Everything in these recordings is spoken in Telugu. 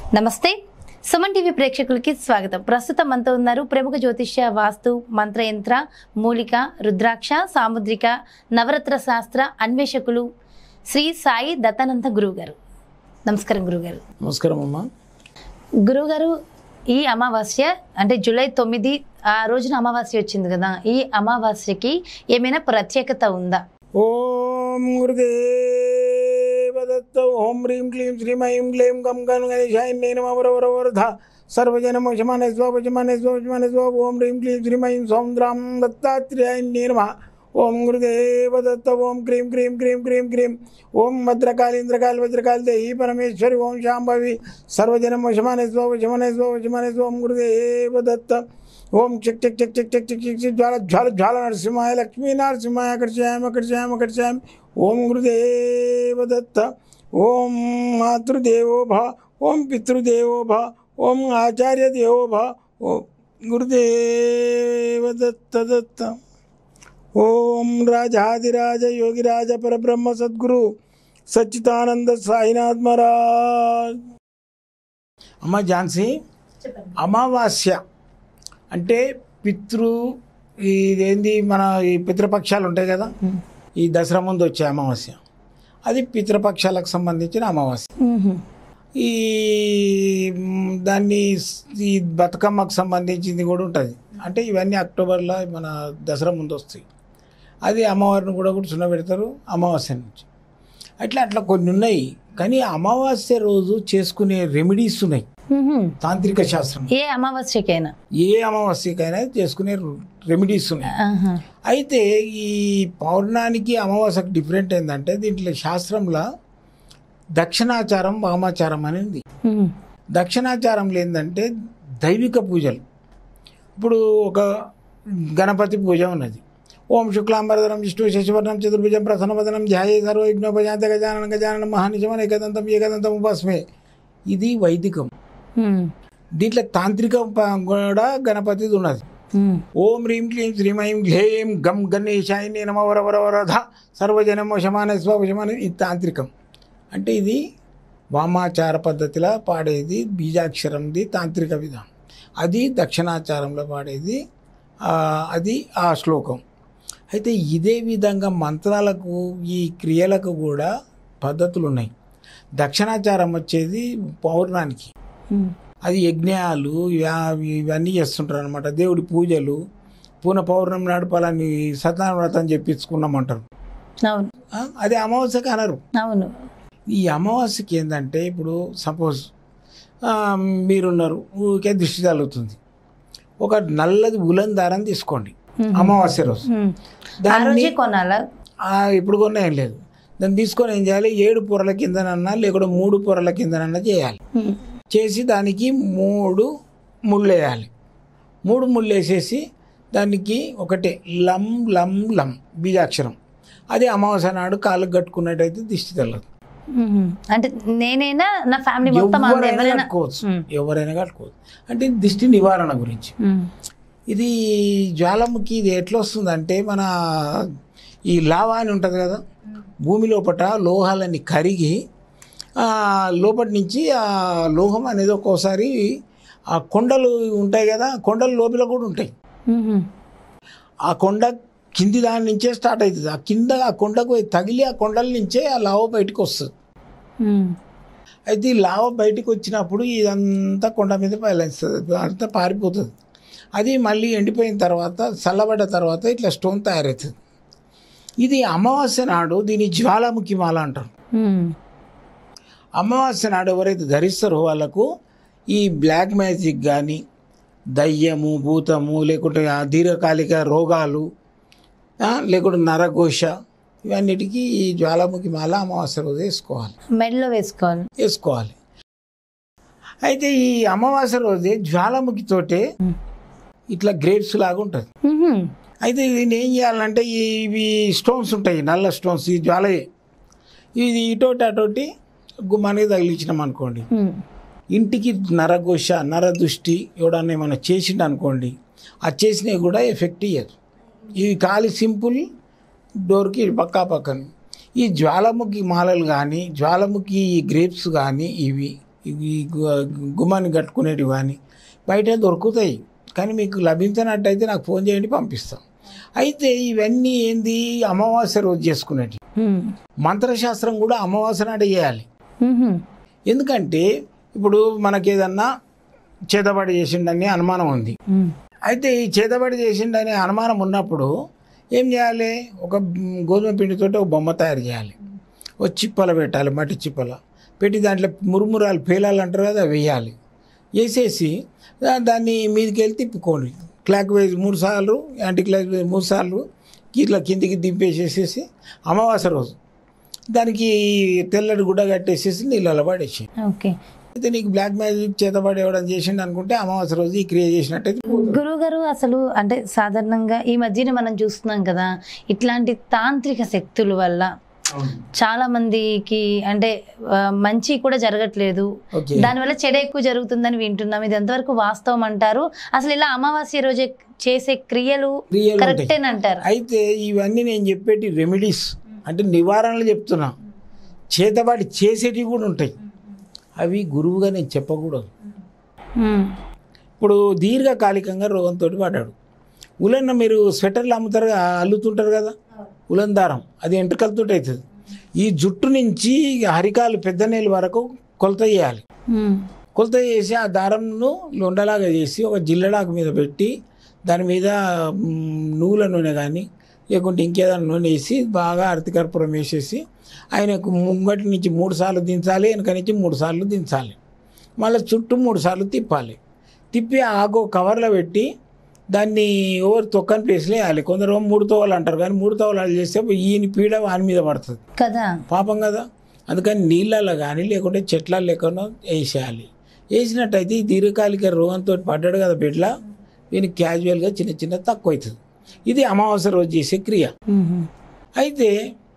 నమస్తే సుమన్ టీవీ ప్రేక్షకులకి స్వాగతం ప్రస్తుతం మనతో ఉన్నారు ప్రముఖ జ్యోతిష్య వాస్తు మంత్రయంత్ర మూలిక రుద్రాక్ష సాముద్రిక నవరత్న శాస్త్ర అన్వేషకులు శ్రీ సాయి దత్తానంద గురువు గారు నమస్కారం గురుగారు నమస్కారం అమ్మా గురుగారు ఈ అమావాస్య అంటే జూలై తొమ్మిది ఆ రోజున అమావాస్య వచ్చింది కదా ఈ అమావాస్యకి ఏమైనా ప్రత్యేకత ఉందా ఓం గురుదేవదత్త ఓం హ్రీం క్లీం శ్రీం ఐం క్లీం గం గం గణేశాయ నేను వరవరవరధ సర్వజనం వశమాన స్వ వశమాన స్వ వశమాన స్వ ఓం హ్రీం క్లీం శ్రీం ఐం సౌంద్రాం దత్తాత్రేయాయ నేనమ ఓం గురుదేవదత్త ఓం క్రీం క్రీం క్రీం క్రీం క్రీం ఓం భద్రకాళీంద్రకాళి వజ్రకాళి దేహి పరమేశ్వరి ఓం శాంభవి సర్వజనం వశమాన స్వ వశమాన స్వ వశమాన స్వ ఓం గురుదేవదత్త ఓం చిక్ చిక్ చిక్ చిక్ చిక్ చిక్ చిక్ చిక్ జ్వాల జ్వాల జ్వాల నరసింహాయ లక్ష్మీ నరసింహాయ అకర్షయామి అకర్షయామి అకర్షయామి ఓం గురుదేవదత్త ఓం మాతృదేవో భవ ఓం పితృదేవో భవ ఓం ఆచార్య దేవో భవ ఓం గురుదేవదత్త దత్త ఓం రాజాదిరాజ యోగిరాజ పరబ్రహ్మ సద్గురు సచ్చిదానంద సాయినాథ్ మహారాజ్ అమ్మ ఝాన్సీ అమావాస్య అంటే పితృ ఇదేంది మన ఈ పితృపక్షాలు ఉంటాయి కదా ఈ దసరా ముందు వచ్చే అమావాస్య అది పితృపక్షాలకు సంబంధించిన అమావాస్య ఈ మ్, దాన్ని స్- ఈ బతుకమ్మకు సంబంధించింది కూడా ఉంటుంది అంటే ఇవన్నీ అక్టోబర్లో మన దసరా ముందు వస్తాయి అది అమ్మవారిని కూడా కూర్చున్న పెడతారు అమావాస్య నుంచి అట్లా అట్లా కొన్ని ఉన్నాయి కానీ అమావాస్య రోజు చేసుకునే రెమెడీస్ ఉన్నాయి తాంత్రిక శాస్త్రం ఏ అమావాస్యకైనా ఏ అమావాస్యకైనా చేసుకునే రెమెడీస్ ఉన్నాయి ఆహా. అయితే ఈ పౌర్ణానికి అమావాస్యకు డిఫరెంట్ ఏంటంటే దీంట్లో శాస్త్రంలో దక్షిణాచారం వామాచారం అని ఉంది ఉహు. దక్షిణాచారంలో ఏంటంటే దైవిక పూజలు ఇప్పుడు ఒక గణపతి పూజ ఉన్నది ఓం శుక్లాంబరధరం విష్ణు శశివర్ణం చతుర్భుజం ప్రసన్నవదనం ధ్యాయే సర్వ యజ్ఞోపజాత గజానన గజానన మహానిజమన ఏకదంతం ఏకదంతం ఉపాస్మే ఇది వైదికం ఉమ్. దీంట్లో తాంత్రిక ప- కూడా గణపతిది ఉన్నది ఉమ్. ఓం హ్రీం క్లీం శ్రీమయం గ్లేం గం గణేశాయ నమ వర వర వరధ సర్వజనం వశమాన స్వ వశమాన ఇది తాంత్రికం అంటే ఇది వామాచార పద్ధతిలో పాడేది బీజాక్షరంది తాంత్రిక విధానం అది దక్షిణాచారంలో పాడేది ఆ, అది ఆ శ్లోకం అయితే ఇదే విధంగా మంత్రాలకు ఈ క్రియలకు కూడా పద్ధతులు ఉన్నాయి దక్షిణాచారం వచ్చేది పౌర్ణానికి ఉమ్. అది యజ్ఞాలు ఇవా- ఇవన్నీ చేస్తుంటారు అనమాట దేవుడి పూజలు పూన పౌర్ణమి నాడు పలాని సత్యనారాయణ వ్రతం చెప్పించుకున్నామంటారు అవును ఆ, అది అమావాస్యకి అనరు అవును ఈ అమావాస్యకి ఏంటంటే ఇప్పుడు సపోజ్ మీరున్నారు ఊరికే దృష్టి తగులుతుంది ఒక నల్లది ఉలన్ దారం తీసుకోండి అమావాస్య రోజు ఉమ్. ఆ దాన్ని రోజే కొనాలా ఆ, ఇప్పుడు కొన్నా ఏం లేదు దాన్ని తీసుకొని ఏం చేయాలి ఏడు పొరల కిందనన్నా లేకుంటే మూడు పొరల కిందనన్నా చేయాలి ఉమ్. చేసి దానికి మూడు ముళ్ళు వేయాలి మూడు ముళ్ళు వేసేసి దానికి ఒకటే లం లం లం బీజాక్షరం అది అమావాస్య నాడు కాళ్ళకు కట్టుకున్నట్టయితే దిష్టి తెల్లదు ఉమ్. అంటే నేనైనా నా ఫ్యామిలీ మొత్తం అందరూ ఎవరైనా ఎవరైనా కట్టుకోవచ్చు ఉమ్. ఎవరైనా కట్టుకోవచ్చు అంటే దిష్టి నివారణ గురించి ఉమ్. ఇది జ్వాలాముఖి ఇది ఎట్లా వస్తుందంటే మన ఈ లావా అని ఉంటుంది కదా భూమి లోపట లోహాలన్నీ కరిగి ఆ, లోపటి నుంచి ఆ లోహం అనేది ఒక్కోసారి ఆ కొండలు ఉంటాయి కదా కొండలు లోపల కూడా ఉంటాయి ఉమ్. ఆ కొండ కింది దాని నుంచే స్టార్ట్ అవుతుంది ఆ కింద ఆ కొండకు తగిలి ఆ కొండల నుంచే ఆ లావ బయటకు వస్తుంది ఉమ్. అయితే ఈ లావ బయటకు వచ్చినప్పుడు ఇదంతా కొండ మీద పయలిస్తుంది అంతా పారిపోతుంది అది మళ్ళీ ఎండిపోయిన తర్వాత చల్లబడ్డ తర్వాత ఇట్లా స్టోన్ తయారవుతుంది ఇది అమావాస్య నాడు దీన్ని జ్వాలాముఖి మాల అంటారు ఉమ్. అమావాస్య నాడు ఎవరైతే ధరిస్తారో వాళ్ళకు ఈ బ్లాక్ మ్యాజిక్ కానీ దయ్యము భూతము లేకుంటే ఆ దీర్ఘకాలిక రోగాలు ఆ, లేకుంటే నరఘోష ఇవన్నిటికీ ఈ జ్వాలాముఖి మాల అమావాస్య రోజు వేసుకోవాలి మెడలో వేసుకోవాలి వేసుకోవాలి అయితే ఈ అమావాస్య రోజే జ్వాలాముఖితోటే ఉమ్. ఇట్లా గ్రేప్స్ లాగా ఉంటుంది ఉమ్. అయితే దీన్ని ఏం చేయాలంటే ఈ ఇవి స్టోన్స్ ఉంటాయి నల్ల స్టోన్స్ ఈ జ్వాలయే ఇది ఇటోటి అటోటి గుమ్మానికి తగిలించినాం అనుకోండి ఉమ్. ఇంటికి నరఘోష నరదృష్టి ఎవడన్నా ఏమైనా చేసిండు అనుకోండి ఆ చేసినవి కూడా ఎఫెక్ట్ ఇయ్యదు ఇవి ఖాళీ సింపుల్ డోర్కి పక్కా పక్కన ఈ జ్వాలాముఖి మాలలు కానీ జ్వాలాముఖి గ్రేప్స్ కానీ ఇవి ఈ గు- గుమ్మాన్ని కట్టుకునేటివి కానీ బయట దొరుకుతాయి కానీ మీకు లభించినట్టయితే నాకు ఫోన్ చేయండి పంపిస్తాం అయితే ఇవన్నీ ఏంది అమావాస్య రోజు చేసుకునేటివి ఉమ్. మంత్రశాస్త్రం కూడా అమావాస్య నాడు చేయాలి ఉహుం. ఎందుకంటే ఇప్పుడు మనకేదన్నా చేతబడి చేసిండని అనుమానం ఉంది ఉమ్. అయితే ఈ చేతబడి చేసిండనే అనుమానం ఉన్నప్పుడు ఏం చేయాలి ఒక గోధుమ పిండితోటి ఒక బొమ్మ తయారు చేయాలి ఒక చిప్పల పెట్టాలి మట్టి చిప్పల పెట్టి దాంట్లో మురుమురాలు పేలాలు అంటారు కదా అవి వేయాలి వేసేసి దా- దాన్ని మీదకి వెళ్ళి తిప్పుకోండి క్లాక్ వైజ్ మూడు సార్లు యాంటీ క్లాక్ వైజ్ మూడు సార్లు ఇట్లా కిందికి దింపేసేసేసి అమావాస్య రోజు దానికి తెల్లటి గుడ్డ కట్టేసేసి నీళ్ళలో పడేసి ఓకే అయితే నీకు బ్లాక్ మ్యాజిక్ చేతబడి ఇవ్వడం చేసిండు అనుకుంటే అమావాస్య రోజు ఈ క్రియ చేసినట్టయితే గురువు గారు అసలు అంటే సాధారణంగా ఈ మధ్యన మనం చూస్తున్నాం కదా ఇట్లాంటి తాంత్రిక శక్తుల వల్ల చాలా మందికి అంటే ఆ, మంచి కూడా జరగట్లేదు ఓకే దానివల్ల చెడు ఎక్కువ జరుగుతుందని వింటున్నాం ఇది ఎంతవరకు వాస్తవం అంటారు అసలు ఇలా అమావాస్య రోజే చేసే క్రియలు క్రియలు ఉంటాయి కరెక్టేనంటారు అయితే ఇవన్నీ నేను చెప్పేటి రెమెడీస్ అంటే నివారణలు చెప్తున్నా చేతబడి చేసేటివి కూడా ఉంటాయి అవి గురువుగా నేను చెప్పకూడదు ఉమ్. ఇప్పుడు దీర్ఘకాలికంగా రోగంతో పడ్డాడు ఉలన్న మీరు స్వెటర్లు అమ్ముతారు కదా, అల్లుతుంటారు కదా ఉలన్ దారం అది ఎంట్రుకలతో అవుతుంది ఈ జుట్టు నుంచి హరికాలు పెద్ద నీళ్ళ వరకు కొలత చేయాలి ఉమ్. కొలత చేసి ఆ దారంను లొండలాగా చేసి ఒక జిల్లడాకు మీద పెట్టి దాని మీద మ్, నువ్వుల నూనె కానీ లేకుంటే ఇంకేదైనా నూనె వేసి బాగా అరతికర్పూరం వేసేసి ఆయనకు ముంగటి నుంచి మూడు సార్లు దించాలి వెనక నుంచి మూడు సార్లు దించాలి మళ్ళీ చుట్టూ మూడు సార్లు తిప్పాలి తిప్పి ఆగో కవర్లో పెట్టి దాన్ని ఎవరు తొక్కని ప్లేస్లో వేయాలి కొందరు మూడు తోవలు అంటారు కానీ మూడు తోవలు చేస్తే ఈయన పీడ వాని మీద పడుతుంది కదా పాపం కదా అందుకని నీళ్ళల్లో కానీ లేకుంటే చెట్ల లేకుండా వేసేయాలి వేసినట్టయితే ఈ దీర్ఘకాలిక రోగంతో పడ్డాడు కదా బిడ్డ దీనికి క్యాజువల్గా చిన్న చిన్న తక్కువ అవుతుంది ఇది అమావాస్య రోజు చేసే క్రియ ఉహుం. అయితే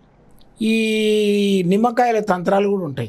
ఈ నిమ్మకాయల తంత్రాలు కూడా ఉంటాయి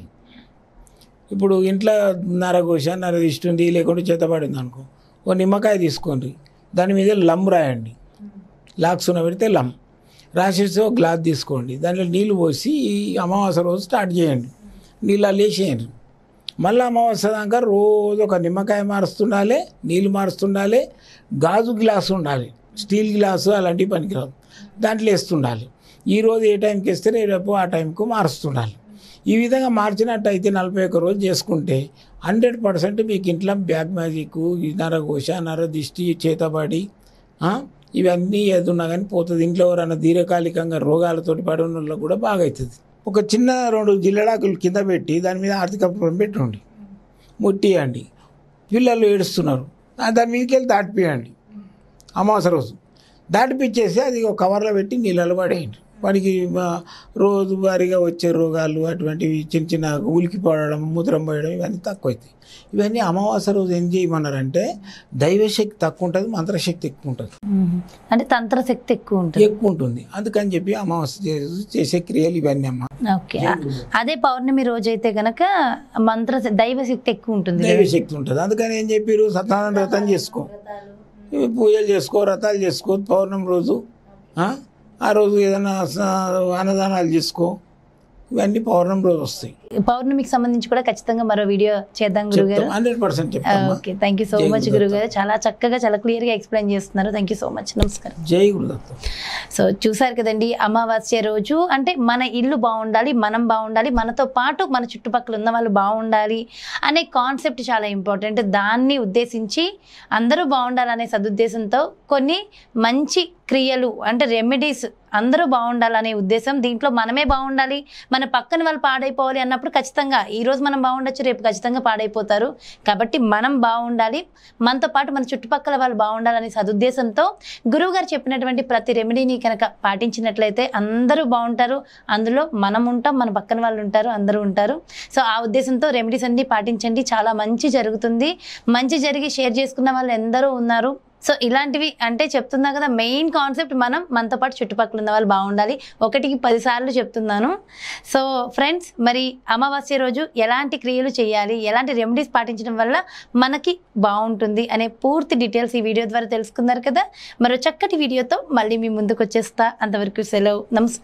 ఇప్పుడు ఇంట్లో నరఘోష నరదిష్టి ఉంది లేకుంటే చేతబడింది అనుకో ఓ నిమ్మకాయ తీసుకోండి దాని మీద లమ్ రాయండి లాక్సున పెడితే లమ్ రాసేసి ఒక గ్లాస్ తీసుకోండి దాంట్లో నీళ్ళు పోసి ఈ అమావాస్య రోజు స్టార్ట్ చేయండి నీళ్ళు లేచేయండి మళ్ళీ అమావాస్య దాకా రోజు ఒక నిమ్మకాయ మారుస్తుండాలి నీళ్ళు మారుస్తుండాలి గాజు గ్లాసు ఉండాలి స్టీల్ గ్లాసు అలాంటివి పనికిరాదు దాంట్లో వేస్తుండాలి ఈ రోజు ఏ టైంకి వేస్తే రేపు ఆ టైంకు మారుస్తుండాలి ఈ విధంగా మార్చినట్టయితే నలభై ఒక్క రోజు చేసుకుంటే హండ్రెడ్ పర్సెంట్ మీకు ఇంట్లో బ్యాక్ మ్యాజిక్ ఈ నరఘోష నరదిష్టి చేతబడి ఆ, ఇవన్నీ ఏదున్నా కానీ పోతుంది ఇంట్లో ఎవరైనా దీర్ఘకాలికంగా రోగాలతోటి పడి ఉన్న వాళ్ళకి కూడా బాగా అవుతుంది ఒక చిన్న రెండు జిల్లడాకులు కింద పెట్టి దాని మీద ఆర్థిక పెట్టుండి ముట్టియండి పిల్లలు ఏడుస్తున్నారు ఆ దాని మీదకి వెళ్ళి దాటిపియండి అమావాస్య రోజు దాటిపిచ్చేసి అది ఒక కవర్లో పెట్టి నీళ్ళలో పడేయండి వాడికి ఆ, రోజువారీగా వచ్చే రోగాలు అటువంటివి చిన్న చిన్న ఉలికి పడడం మూత్రం పోయడం ఇవన్నీ తక్కువ అవుతాయి ఇవన్నీ అమావాస్య రోజు ఏం చేయమన్నారంటే దైవశక్తి తక్కువ ఉంటుంది మంత్రశక్తి ఎక్కువ ఉంటుంది ఉహుం. అంటే తంత్ర శక్తి ఎక్కువ ఉంటుంది ఎక్కువ ఉంటుంది అందుకని చెప్పి అమావాస్య చే- చేసే క్రియలు ఇవన్నీ అమ్మ ఓకే అదే పౌర్ణమి రోజు అయితే గనక మంత్ర దైవ శక్తి ఎక్కువ ఉంటుంది దైవశక్తి ఉంటుంది అందుకని ఏం చెప్పారు సత్యనారాయణ వ్రతం చేసుకో ఇవి పూజలు చేసుకో వ్రతాలు చేసుకో పౌర్ణమి రోజు ఆ? ఆ రోజు ఏదైనా స- అన్నదానాలు చేసుకో ఇవన్నీ పౌర్ణమి రోజు వస్తాయి పౌర్ణమికి సంబంధించి కూడా ఖచ్చితంగా మరో వీడియో చేద్దాం గురుగారు హండ్రెడ్ పర్సెంట్ చెప్తామా ఓకే థ్యాంక్ యూ సో జై మచ్ గురుదత్త. గురుగారు చాలా చక్కగా చాలా క్లియర్ గా ఎక్స్ప్లెయిన్ చేస్తున్నారు థ్యాంక్ యూ సో మచ్ నమస్కారం జై గురుదత్త సో చూసారు కదండి అమావాస్య రోజు అంటే మన ఇల్లు బాగుండాలి మనం బాగుండాలి మనతో పాటు మన చుట్టుపక్కల ఉన్న వాళ్ళు బాగుండాలి అనే కాన్సెప్ట్ చాలా ఇంపార్టెంట్ దాన్ని ఉద్దేశించి అందరూ బాగుండాలనే సదుద్దేశంతో కొన్ని మంచి క్రియలు అంటే రెమెడీస్ అందరూ బాగుండాలనే ఉద్దేశం దీంట్లో మనమే బాగుండాలి మన పక్కన వాళ్ళు పాడైపోవాలి అన్నప్పుడు ఖచ్చితంగా ఈ రోజు మనం బాగుండొచ్చు రేపు ఖచ్చితంగా పాడైపోతారు కాబట్టి మనం బాగుండాలి మనతో పాటు మన చుట్టుపక్కల వాళ్ళు బాగుండాలనే సదుద్దేశంతో గురువు గారు చెప్పినటువంటి ప్రతి రెమెడీని కనుక పాటించినట్లయితే అందరూ బాగుంటారు అందులో మనం ఉంటాం మన పక్కన వాళ్ళు ఉంటారు అందరూ ఉంటారు సో ఆ ఉద్దేశంతో రెమెడీస్ అన్ని పాటించండి చాలా మంచి జరుగుతుంది మంచి జరిగి షేర్ చేసుకున్న వాళ్ళు ఎందరో ఉన్నారు సో ఇలాంటివి అంటే చెప్తున్నా కదా మెయిన్ కాన్సెప్ట్ మనం మనతో పాటు చుట్టుపక్కల ఉన్న వాళ్ళు బాగుండాలి ఒకటికి పదిసార్లు చెప్తున్నాను సో ఫ్రెండ్స్ మరి అమావాస్య రోజు ఎలాంటి క్రియలు చేయాలి ఎలాంటి రెమెడీస్ పాటించడం వల్ల మనకి బాగుంటుంది అనే పూర్తి డీటెయిల్స్ ఈ వీడియో ద్వారా తెలుసుకున్నారు కదా మరో చక్కటి వీడియోతో మళ్ళీ మీ ముందుకు వచ్చేస్తా అంతవరకు సెలవు నమస్కారం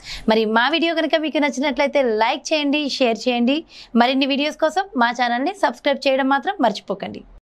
మరి మా వీడియో కనుక మీకు నచ్చినట్లయితే లైక్ చేయండి షేర్ చేయండి మరిన్ని వీడియోస్ కోసం మా ఛానల్ని సబ్స్క్రైబ్ చేయడం మాత్రం మర్చిపోకండి